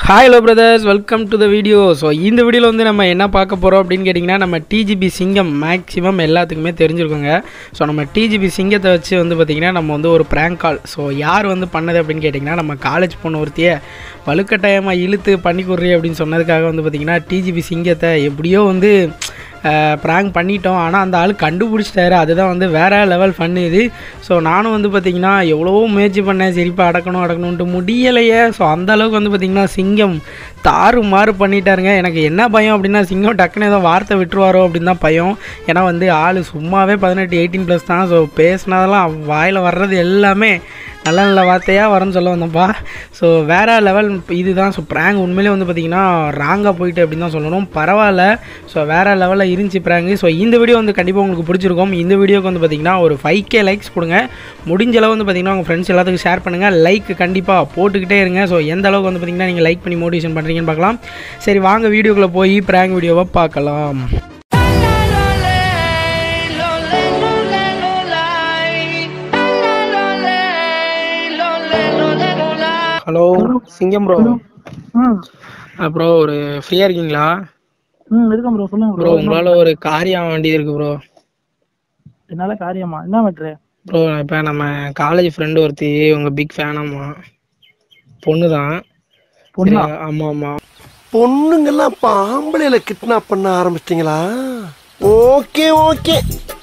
Hi hello brothers welcome to the video so இந்த வீடியோவில் வந்து நம்ம என்ன பார்க்க போகிறோம் அப்படின்னு கேட்டிங்கன்னா நம்ம டிஜிபி சிங்கம் மேக்ஸிமம் எல்லாத்துக்குமே தெரிஞ்சிருக்குங்க ஸோ நம்ம டிஜிபி சிங்கத்தை வச்சு வந்து பார்த்திங்கன்னா நம்ம வந்து ஒரு ப்ராங்க் கால் ஸோ யார் வந்து பண்ணது அப்படின்னு கேட்டிங்கன்னா நம்ம காலேஜ் பொண்ணு ஒருத்தியை வலுக்கட்டாயமாக இழுத்து பண்ணி கொடுறி அப்படின்னு சொன்னதுக்காக வந்து பார்த்திங்கன்னா டிஜிபி சிங்கத்தை எப்படியோ வந்து ப்ராங்க் பண்ணிட்டோம் ஆனால் அந்த ஆள் கண்டுபிடிச்சிட்டாரு அதுதான் வந்து வேறு லெவல் ஃபன் இது ஸோ நானும் வந்து பார்த்திங்கன்னா எவ்வளவோ முயற்சி பண்ணேன் சரிப்பா அடக்கணும் அடக்கணுன்ட்டு முடியலையே ஸோ அந்த அளவுக்கு வந்து பார்த்திங்கன்னா சிங்கம் தாறு மாறு பண்ணிட்டாருங்க எனக்கு என்ன பயம் அப்படின்னா சிங்கம் டக்குன்னு ஏதோ வார்த்தை விட்டுருவாரோ அப்படின்னு தான் பயம் ஏன்னா வந்து ஆள் சும்மாவே பதினெட்டு எயிட்டீன் ப்ளஸ் தான் ஸோ பேசினதெல்லாம் வாயில் வர்றது எல்லாமே நல்ல நல்ல வார்த்தையாக வரேன்னு சொல்ல வந்தோம்ப்பா ஸோ வேறு லெவல் இதுதான் ஸோ ப்ராங்க் உண்மையிலே வந்து பார்த்திங்கன்னா ராங்காக போயிட்டு அப்படின்னு தான் சொல்லணும் பரவாயில்ல ஸோ வேறு லெவலில் இருந்துச்சு ப்ராங்கு ஸோ இந்த வீடியோ வந்து கண்டிப்பாக உங்களுக்கு பிடிச்சிருக்கும் இந்த வீடியோக்கு வந்து பார்த்திங்கன்னா ஒரு ஃபைவ் கே லைக்ஸ் கொடுங்க முடிஞ்ச அளவு வந்து பார்த்திங்கன்னா உங்கள் ஃப்ரெண்ட்ஸ் எல்லாத்துக்கும் ஷேர் பண்ணுங்கள் லைக் கண்டிப்பாக போட்டுக்கிட்டே இருங்க ஸோ எந்த அளவுக்கு வந்து பார்த்திங்கன்னா நீங்கள் லைக் பண்ணி மோட்டிவேஷன் பண்ணுறீங்கன்னு பார்க்கலாம் சரி வாங்க வீடியோக்குள்ளே போய் ப்ராங்க் வீடியோவை பார்க்கலாம் ஹலோ சிங்கம் ப்ரோ ம் ப்ரோ ஒரு ஃப்ரீயாக இருக்கீங்களா ம் இருக்கேன் ப்ரோ சொல்லுங்க ப்ரோ ப்ரோ உங்களால் ஒரு காரியம் ஆக வேண்டியது இருக்குது ப்ரோ என்னால காரியமா என்ன மேட்ரு ப்ரோ இப்போ நம்ம காலேஜ் ஃப்ரெண்டு ஒருத்தி உங்கள் பிக் ஃபேனாம்மா பொண்ணு தான் பொண்ணா ஆமாம் ஆமாம் பொண்ணுங்கெல்லாம் இப்ப ஆம்பளையில கிட்னாப் பண்ண ஆரம்பிச்சிட்டீங்களா ஓகே ஓகே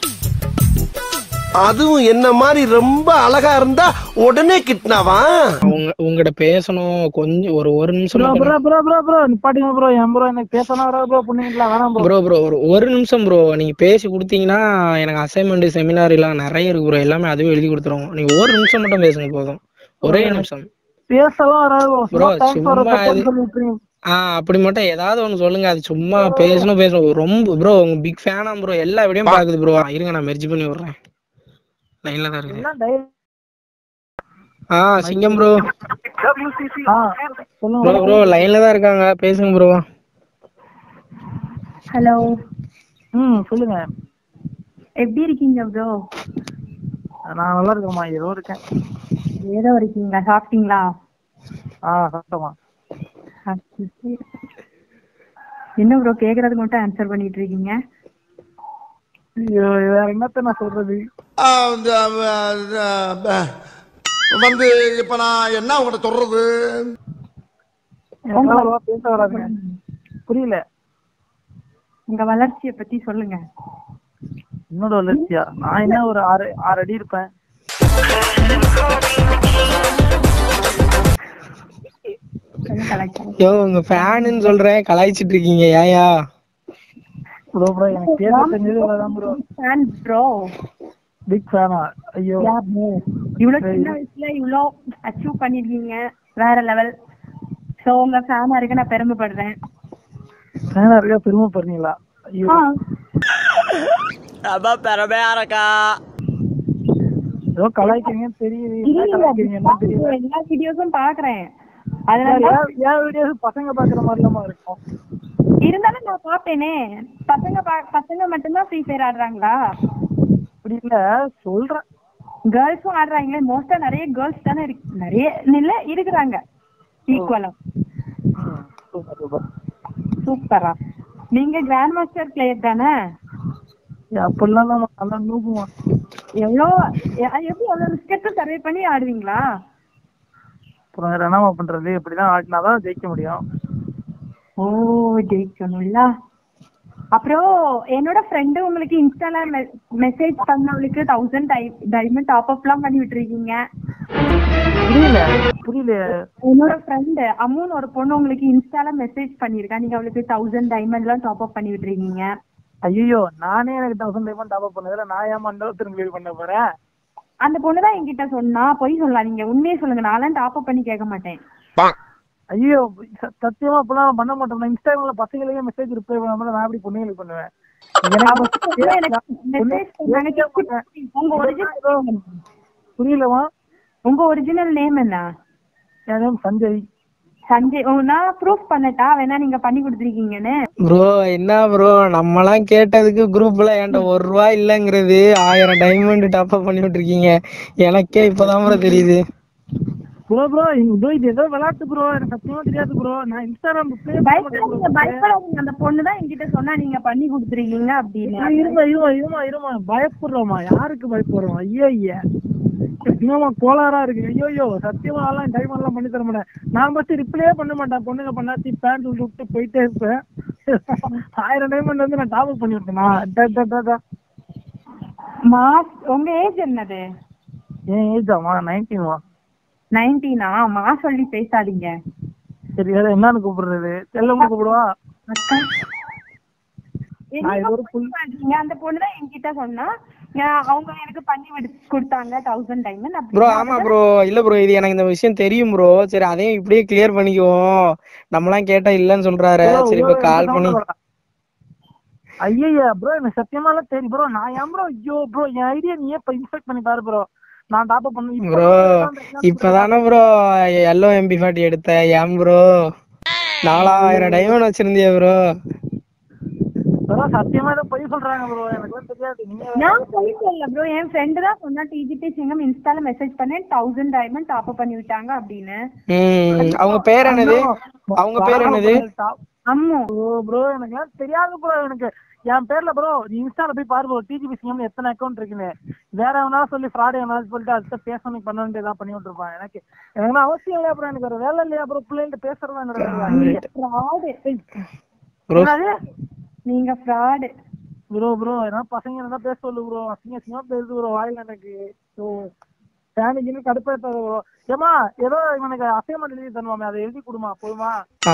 அதுவும் என்ன மாதிரி ரொம்ப அழகா இருந்தா உடனே கிட்னாவா உங்க உங்கள்கிட்ட பேசணும் கொஞ்சம் ஒரு ஒரு நிமிஷம் bro bro bro bro bro நிப்பாட்டுங்க ப்ரோ என் ப்ரோ எனக்கு பேசணும் வராது ப்ரோ பொண்ணுங்களா வேணாம் ப்ரோ ப்ரோ ப்ரோ ஒரு ஒரு நிமிஷம் ப்ரோ நீங்கள் பேசி கொடுத்தீங்கன்னா எனக்கு அசைன்மெண்ட் செமினார் எல்லாம் நிறைய இருக்கு ப்ரோ எல்லாமே அதுவே எழுதி கொடுத்துருவோம் நீங்கள் ஒரு நிமிஷம் மட்டும் பேசுங்க போதும் ஒரே நிமிஷம் பேசலாம் வராது ப்ரோ Bro, டைம் ஃபார் சும்மா இது- சொல்லி விட்டுறீங்க ஆ அப்படி மட்டும் ஏதாவது ஒன்று சொல்லுங்க அது சும்மா பேசணும் பேசணும் ரொம்ப ப்ரோ உங்க பிக் ஃபேனா ப்ரோ எல்லா வீடியோயும் பாக்குது ப்ரோ இருங்க நான் மெர்ஜ் பண்ணி விடுறேன் லைன்ல தான் இருக்குது என்ன டை ஆ சிங்கம் ப்ரோ ஆ சொல்லுங்க ப்ரோ ப்ரோ லைன்ல தான் இருக்காங்க பேசுங்க ப்ரோ ஹலோ ம் சொல்லுங்க எப்படி இருக்கீங்க ப்ரோ நான் நல்லா இருக்கேம்மா ஏதோ இருக்கேன் ஏதோ இருக்கீங்களா சாப்பிட்டீங்களா ஆ சாப்பிட்டோமா என்ன ப்ரோ கேக்குறதுக்கு மட்டும் ஆன்சர் பண்ணிட்டு இருக்கீங்க ஐயோ வேற என்னத்த நான் சொல்றது வந்து இப்ப நான் என்ன உங்கள்ட்ட சொல்றது எனக்கு அவ்வளவா பேச வராதுங்க புரியல உங்க வளர்ச்சியை பத்தி சொல்லுங்க என்னோட வளர்ச்சியா நான் என்ன ஒரு ஆறு ஆறு அடி இருப்பேன் சொல்லுங்க கலாச்சாரம் யோ உங்க ஃபேனுன்னு சொல்றேன் கலாய்ச்சிட்டு இருக்கீங்க ஏயா ப்ரோ ப்ரோ எனக்கு பேச தெரிஞ்சது இவ்வளவுதான் ப்ரோ ஃபேன் ப்ரோ பிக் ஃபேனா ஐயோ இவ்வளவு சின்ன வயசுல இவ்வளோ அச்சீவ் பண்ணிருக்கீங்க வேற லெவல் சோ உங்க ஃபேனா இருக்க நான் பெருமைப்படுறேன் ஃபேனா இருக்கா பெருமைப்படுறீங்களா ஐயோ ஆ, ஏதோ கலாய்க்கிறீங்கன்னு தெரியுது என்ன இல்ல, கலாய்க்கிறீங்கன்னா தெரியல எல்லா வீடியோஸும் பாக்குறேன் அதனால ஏன் ஏன் வீடியோஸ் பசங்க பாக்குற மாதிரிலாமா இருக்கும் இருந்தாலும் நான் பாப்பேனே பசங்க பா- பசங்க மட்டும்தான் ஃப்ரீ ஃபயர் ஆடுறாங்களா அப்படி இல்ல சொல்றேன் கேர்ள்ஸும் ஆடுறாங்களே மோஸ்டா நிறைய கேர்ள்ஸ் தானே இருக்கு நிறைய இல்ல இருக்கிறாங்க ஈக்குவலா ம், சூப்பர் சூப்பர் சூப்பரா நீங்க கிராண்ட் மாஸ்டர் பிளேயர் தானே ஏய், அப்படிலாம் நம்ம நல்லா நூக்குமா எவ்வளோ எ- எப்படி எவ்வளோ ரிஸ்க் சர்வே பண்ணி ஆடுவீங்களா அப்புறம் வேற என்னமா பண்றது இப்படிதான் ஆடினாதான் ஜெயிக்க முடியும் ஓ ஜெயிக்கணும்ல அப்புறம் என்னோட ஃப்ரெண்டு உங்களுக்கு இன்ஸ்டால மெசேஜ் பண்ணவளுக்கு தௌசண்ட் டைமண்ட் டாப் அப்லாம் பண்ணி விட்டுருக்கீங்க புரியல புரியல என்னோட ஃப்ரெண்டு அம்முன்னு ஒரு பொண்ணு உங்களுக்கு இன்ஸ்டால மெசேஜ் பண்ணிருக்கா நீங்க அவளுக்கு தௌசண்ட் டைமண்ட்லாம் டாப் அப் பண்ணி விட்டுருக்கீங்க ஐயோ நானே எனக்கு தௌசண்ட் டைமண்ட் டாப் பண்ணதுல நான் ஏன் மண்டல திரும்ப பண்ண போறேன் அந்த பொண்ணு தான் என்கிட்ட சொன்னா பொய் சொல்லலாம் நீங்க உண்மையே சொல்லுங்க நான்லாம் டாப் அப் பண்ணி கேட்க மாட்டேன் ஐயோ ச- சத்தியமா அப்பெல்லாம் பண்ண மாட்டோம் நான் இன்ஸ்டாகிராம்ல பசங்களுக்கே மெசேஜ் ரிப்ளை பண்ணாம நான் எப்படி பொண்ணுங்களுக்கு பண்ணுவேன் அவ எனக்கு எனக்கு மெசேஜ் பண்ணாங்க உங்க ஒரிஜினல் புரியலமா உங்க ஒரிஜினல் நேம் என்ன என் name சஞ்சய் சஞ்சய் ஓ, நான் ப்ரூஃப் பண்ணட்டா வேணா நீங்க பண்ணி கொடுத்துருக்கீங்கன்னு ப்ரோ என்ன ப்ரோ நம்மலாம் கேட்டதுக்கு குரூப்ல என்கிட்ட ஒரு ரூபா இல்லைங்கிறது ஆயிரம் டைமண்ட் டாப் அப் பண்ணி விட்டுருக்கீங்க எனக்கே இப்பதான் ப்ரோ தெரியுது ப்ரோ ப்ரோ ப்ரோ இது ஏதோ விளையாட்டு ப்ரோ எனக்கு சத்தியமா தெரியாது ப்ரோ நான் இன்ஸ்டாகிராம் play பண்ண மாட்டேன் bro. பயப்படாதீங்க பயப்படாதீங்க அந்த பொண்ணு தான் என்கிட்ட சொன்னா நீங்க பண்ணி கொடுத்துருக்கீங்க அப்படின்னு ஆ, இருமா இருமா இருமா இருமா பயப்படுறோமா யாருக்கு பயப்படுறோம் ஐயோ ஐயா என்னமா கோளாறா இருக்கு ஐயோ ஐயோ சத்தியமா எல்லாம் டைம் எல்லாம் பண்ணி தர மாட்டேன் நான் ஃபர்ஸ்ட் ரிப்ளையே பண்ண மாட்டேன் பொண்ணுங்க பண்ணாச்சு பேண்ட் விட்டு விட்டு போயிட்டே இருப்பேன் ஆயிரம் டைமண்ட் வந்து நான் டாப் பண்ணி விட்டேன் நான் டா, டா, டா, டா. மாஸ் உங்க ஏஜ் என்னது என் ஏஜ் ஆமா நைன்டீன்மா நைன்டீனா மா சொல்லி பேசாதீங்க சரி வேற என்னன்னு கூப்பிடுறது செல்லம்னு கூப்பிடுவா அக்கா நான் இது ஒரு புல் பண்றீங்க அந்த பொண்ணு தான் என்கிட்ட சொன்னா நான் அவங்க எனக்கு பண்ணி விடு கொடுத்தாங்க தௌசண்ட் டைம் ப்ரோ ஆமா ப்ரோ இல்ல ப்ரோ இது எனக்கு இந்த விஷயம் தெரியும் ப்ரோ சரி அதையும் இப்படியே கிளியர் பண்ணிக்குவோம் நம்மலாம் கேட்டா இல்லன்னு சொல்றாரு சரி இப்ப கால் பண்ணி ஐயா ப்ரோ எனக்கு சத்தியமா எல்லாம் தெரியும் ப்ரோ நான் ஏன் ப்ரோ ஐயோ ப்ரோ என் ஐடியா நீ இப்ப இன்ஸ்பெக்ட் பண்ணி பாரு ப்ரோ நான் டாப் பண்ணி ப்ரோ இப்பதானே ப்ரோ எல்லோ எம்பி ஃபார்ட்டி எடுத்த ஏன் ப்ரோ நாலாயிரம் டைமண்ட் வச்சிருந்தியா ப்ரோ ப்ரோ சத்தியமா ஏதோ பொய் சொல்றாங்க ப்ரோ எனக்கு தெரியாது நீங்க நான் போய் சொல்ல ப்ரோ என் ஃப்ரெண்டு தான் சொன்னா டிஜிபி சிங்கம் இன்ஸ்டால மெசேஜ் பண்ணேன் தௌசண்ட் டைமண்ட் டாப் பண்ணி விட்டாங்க அப்படின்னு ம் அவங்க பேர் என்னது அவங்க பேர் என்னது அம்மு ப்ரோ ப்ரோ எனக்கு எல்லாம் தெரியாது ப்ரோ எனக்கு என் பேர்ல ப்ரோ நீ இன்ஸ்டால போய் பாரு ப்ரோ டிஜிபி சிஎம் எத்தனை அக்கௌண்ட் இருக்குன்னு வேற எவனா சொல்லி ஃப்ராட் எவனா சொல்லிட்டு அதுக்கு பேசணும் பண்ண வேண்டியதா பண்ணி விட்டுருப்பான் எனக்கு எனக்கு அவசியம் இல்லையா ப்ரோ எனக்கு ஒரு வேலை இல்லையா ப்ரோ பிள்ளைங்க பேசுறதா என்னோட வேலை. ஃப்ராடு ப்ரோ என்னது நீங்க ஃப்ராடு ப்ரோ ப்ரோ என்ன பசங்க என்ன பேச சொல்லு ப்ரோ அசிங்க அசிங்கமா பேசுது ப்ரோ வாயில எனக்கு ஸோ ஃபேனுக்கு கடுப்பேற்றாத ப்ரோ ஏமா ஏதோ இவனுக்கு அசைன்மெண்ட் எழுதி தருவாமே அதை எழுதி கொடுமா போதுமா ஆ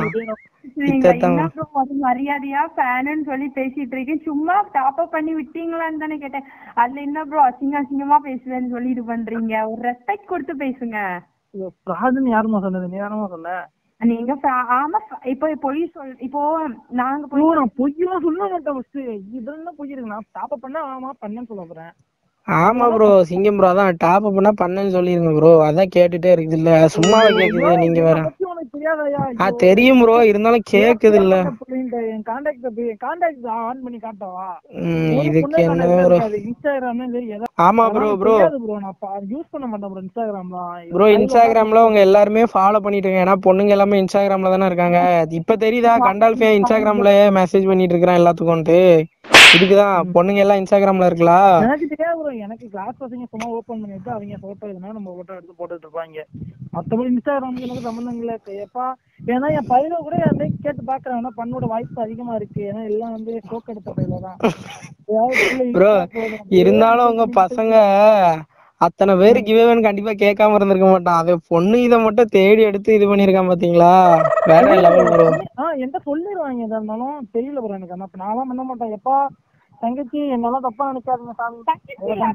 நீங்க இத்தத்தான். என்ன bro அது மரியாதையா ஃபேனுன்னு சொல்லி பேசிட்டு இருக்கேன் சும்மா டாப் அப் பண்ணி விட்டீங்களான்னு தானே கேட்டேன் அதுல என்ன ப்ரோ அசிங்க அசிங்கமா பேசுவேன்னு சொல்லி இது பண்றீங்க ஒரு ரெஸ்பெக்ட் கொடுத்து பேசுங்க ஃப்ராடுன்னு யாருமா சொன்னது நீ யாருமா சொன்ன நீங்க fa- ஆமா fa- இப்போ பொய் சொல் இப்போ நாங்க போய் ஐயோ, நான் பொய்யெல்லாம் சொல்ல மாட்டேன் ஃபர்ஸ்ட் இதுல என்ன பொய் இருக்கு நான் டாப் பண்ணா ஆமா பண்ணேன்னு சொல்ல போறேன் ஆமா ப்ரோ சிங்கம் ப்ரோ அதான் டாப் பண்ணா பண்ணேன்னு சொல்லிருங்க ப்ரோ அதான் கேட்டுட்டே இருக்குது இல்ல சும்மாவே கேக்குது நீங்க வேற இதை பத்தி உனக்கு தெரியாதயா ஆ தெரியும் ப்ரோ இருந்தாலும் கேக்குது இல்ல என் கான்டாக்ட் என் கான்டாக்ட் ஆன் பண்ணி காட்டவா ம் இதுக்கு என்ன ப்ரோ இன்ஸ்டாகிராம்ல சரி எதாவது ஆமா ப்ரோ ப்ரோ ப்ரோ நான் யூஸ் பண்ண மாட்டேன் ப்ரோ இன்ஸ்டாகிராம்லாம் ப்ரோ இன்ஸ்டாகிராம்ல உங்க எல்லாருமே ஃபாலோ பண்ணிட்டு இருக்காங்க ஏன்னா பொண்ணுங்க எல்லாமே இன்ஸ்டாகிராம்ல தானே இருக்காங்க இப்ப தெரியுதா கண்டால்ஃபியா இன்ஸ்டாகிராம்ல மெசேஜ் பண்ணிட்டு இருக்கிறான் எல்லாத்துக்கும்ட்டு இதுக்குதான் பொண்ணுங்க எல்லாம் இன்ஸ்டாகிராம்ல இருக்கலாம் எனக்கு தெரியாது ப்ரோ எனக்கு கிளாஸ் பசங்க சும்மா ஓபன் பண்ணிட்டு அவங்க போட்டோ எதுனா நம்ம போட்டோ எடுத்து போட்டுட்டு இருப்பாங்க மத்தபடி இன்ஸ்டாகிராமுக்கு எனக்கு சம்மந்தம் இல்லை எப்பா ஏன்னா என் பையனை கூட வந்து கேட்டு பாக்குறேன் ஆனா பண்ணோட வாய்ப்பு அதிகமா இருக்கு ஏன்னா எல்லாம் வந்து ஸ்டோக் எடுத்த பையில தான் ஏதாவது பிள்ளை ப்ரோ இன்ஸ்டா போதும். இருந்தாலும் உங்க பசங்க அத்தனை பேரு கிவேவன் கண்டிப்பா கேட்காம இருந்திருக்க மாட்டான் அது பொண்ணு இதை மட்டும் தேடி எடுத்து இது பண்ணிருக்கான் பாத்தீங்களா வேற லெவல் ப்ரோ ஆ என்கிட்ட சொல்லிடுவாங்க எதா இருந்தாலும் தெரியல ப்ரோ எனக்கு ஆனா இப்ப நான்லாம் பண்ண மாட்டேன் எப்பா தங்கச்சி என்னெல்லாம் தப்பா நினைக்காதீங்க சாமி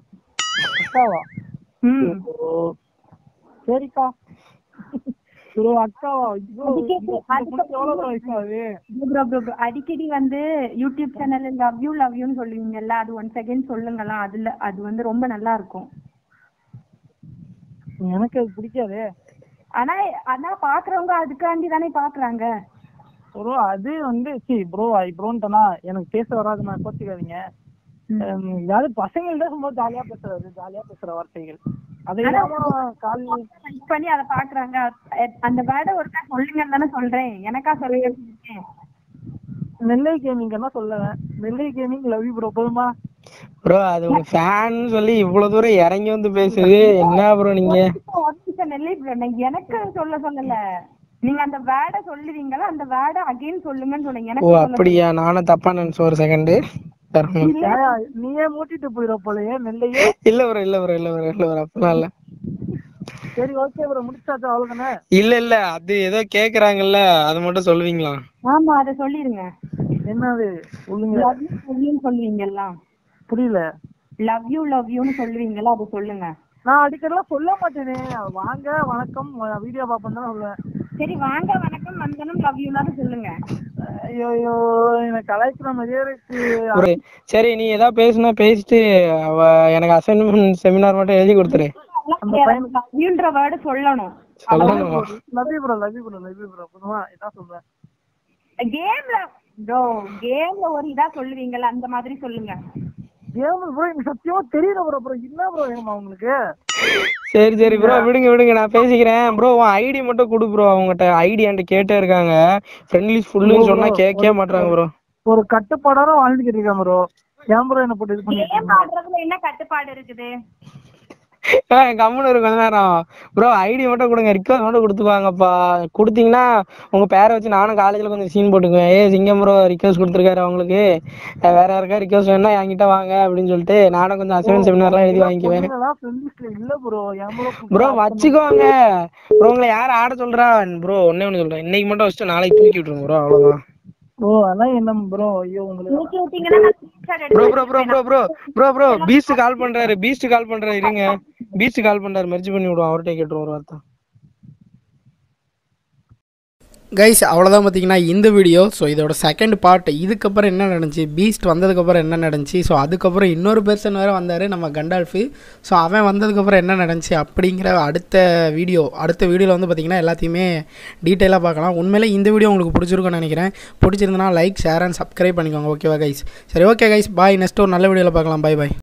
அக்காவா ம் ஓ சரிக்கா ப்ரோ அக்காவா ஐயோ அதுக்கே இந்த பொண்ணுக்கு எவ்வளவு bro வயசு ஆகுது ப்ரோ ப்ரோ ப்ரோ அடிக்கடி வந்து யூடியூப் சேனல்ல லவ் யூ லவ் யூன்னு சொல்லுவீங்கல்ல அது ஒன் செகண்ட் சொல்லுங்களா அதுல அது வந்து ரொம்ப நல்லா இருக்கும் எனக்கு அது பிடிக்காதே ஆனா ஆனா பாக்குறவங்க அதுக்காண்டி தானே பாக்குறாங்க ப்ரோ அது வந்து சி ப்ரோ ஐ ப்ரோன்ட்டனா எனக்கு பேச வராது நான் கோச்சிக்காதீங்க ஹம், யாரு பசங்கள்ட்ட சும்மா ஜாலியா பேசுறது ஜாலியா பேசுற வார்த்தைகள் அதை இல்லாம கால் லைக் பண்ணி அதை பாக்குறாங்க அ- அந்த வேர்டை ஒருக்கா சொல்லுங்கன்னு தானே சொல்றேன் எனக்கா சொல்லுங்க நெல்லை கேமிங் என்ன சொல்லுவேன் Nellai gaming love you bro போதுமா ப்ரோ அது உங்க ஃபேன் சொல்லி இவ்வளவு தூரம் இறங்கி வந்து பேசுது என்ன ப்ரோ நீங்க நெல்லை bro, நான் எனக்கு சொல்ல சொல்லல நீங்க அந்த வேர்டை சொல்லுவீங்களா அந்த வேர்டை அகைன் சொல்லுங்கன்னு சொன்னீங்க ஓ எனக்கு சொல்ல அப்படியா நானும் தப்பா நினைச்சேன் ஒரு செகண்ட் ஏயா, நீயே மூட்டிட்டு போயிட போலயே நெல்லையே இல்ல ப்ரோ இல்ல ப்ரோ இல்ல ப்ரோ இல்ல ப்ரோ அப்படிலாம் இல்ல சரி ஓகே ப்ரோ முடிச்சாச்சா அவ்வளவுதானே இல்ல இல்ல அது ஏதோ கேக்குறாங்கல்ல அது மட்டும் சொல்லுவீங்களா ஆமா அதை சொல்லிருங்க என்னது சொல்லுங்க லவ் யூ லவ் யூன்னு சொல்லுவீங்கல்ல புரியல லவ் யூ லவ் யூன்னு சொல்லுவீங்கல்ல அதை சொல்லுங்க நான் அடிக்கடிலாம் சொல்ல மாட்டேனே வாங்க வணக்கம் வீடியோ பார்ப்பேன் தான் சொல்லுவேன் சரி வாங்க வணக்கம் வந்தனம் லவ் யூனாவது சொல்லுங்க ஐயோ ஐயோ எனக்கு கலாய்க்கிற மாதிரியே இருக்கு ஒரு சரி நீ ஏதாவது பேசுனா பேசிட்டு அவ எனக்கு அசைன்மெண்ட் செமினார் மட்டும் எழுதி கொடுத்துரு லவ் யூன்ற வேர்டு சொல்லணும் சொல்லணுமா love you bro love you bro love you bro புதுமா இதான் சொல்றேன் கேம்ல ப்ரோ கேம்ல ஒரு இதா சொல்லுவீங்கல்ல அந்த மாதிரி சொல்லுங்க கேம் ப்ரோ எனக்கு சத்தியமா தெரியல ப்ரோ ப்ரோ என்ன ப்ரோ வேணுமா உங்களுக்கு சரி சரி ப்ரோ விடுங்க விடுங்க நான் பேசிக்கிறேன் ப்ரோ உன் ஐடி மட்டும் கொடு ப்ரோ அவங்ககிட்ட ஐடி என்கிட்ட கேட்டே இருக்காங்க ஃப்ரெண்ட்லி ஃபுல்லுன்னு சொன்னா கேட்கவே மாட்றாங்க ப்ரோ ஒரு கட்டுப்பாடார வாழ்ந்துட்டு இருக்கேன் ப்ரோ ஏன் ப்ரோ என்ன போட்டு இது பண்ணிட்டு கேம் ஆடுறதுல என்ன கட்டுப்பாடு இருக்குது கம்முன்னு இருக்கும் கொஞ்ச நேரம் ப்ரோ ஐடி மட்டும் கொடுங்க ரிக்வஸ்ட் மட்டும் கொடுத்துக்குவாங்கப்பா கொடுத்தீங்கன்னா உங்க பேரை வச்சு நானும் காலேஜ்ல கொஞ்சம் சீன் போட்டுக்குவேன் ஏ சிங்கம் ப்ரோ ரிக்வஸ்ட் கொடுத்துருக்காரு அவங்களுக்கு அஹ் வேற யாருக்கா ரிக்வஸ்ட் வேணா என்கிட்ட வாங்க அப்படின்னு சொல்லிட்டு நானும் கொஞ்சம் அசைன்மெண்ட் செமினார்லாம் எழுதி வாங்கிக்குவேன் ஃப்ரெண்ட் லிஸ்ட்ல இல்ல ப்ரோ ஏன் ப்ரோ ப்ரோ வச்சுக்கோங்க ப்ரோ உங்களை யார் ஆட சொல்றா ப்ரோ ஒன்னே ஒன்று சொல்றேன் இன்னைக்கு மட்டும் வச்சுட்டு நாளைக்கு தூக்கி விட்டுருங்க ப்ரோ அவ்வளவுதான் ப்ரோ அதான் என்ன ப்ரோ ஐயோ உங்களுக்கு தூக்கி விட்டீங்கன்னா நான் screenshot எடுத்து bro bro bro bro bro bro bro beast call பண்றாரு பீஸ்ட் கால் பண்றாரு இருங்க பீஸ்ட் கால் பண்றாரு மெர்ஜ் பண்ணி விடுவோம் அவர்கிட்ட கேட்டுருவோம் ஒரு வார்த்தை கைஸ் அவ்வளோதான் பார்த்தீங்கன்னா இந்த வீடியோ ஸோ இதோட செகண்ட் பார்ட் இதுக்கப்புறம் என்ன நடந்துச்சு பீஸ்ட் வந்ததுக்கப்புறம் என்ன நடந்துச்சு ஸோ அதுக்கப்புறம் இன்னொரு பெர்சன் வேறு வந்தார் நம்ம கண்டால்ஃபு ஸோ அவன் வந்ததுக்கப்புறம் என்ன நடந்துச்சு அப்படிங்கிற அடுத்த வீடியோ அடுத்த வீடியோவில் வந்து பார்த்திங்கன்னா எல்லாத்தையுமே டீட்டெயிலாக பார்க்கலாம் உண்மையிலே இந்த வீடியோ உங்களுக்கு பிடிச்சிருக்கும்னு நினைக்கிறேன் பிடிச்சிருந்தனா லைக் ஷேர் அண்ட் சப்ஸ்கிரைப் பண்ணிக்கோங்க ஓகேவா கைஸ் சரி ஓகே கைஸ் பாய் நெக்ஸ்ட் ஒரு நல்ல வீடியோவில் பார்க்கலாம் பை பாய்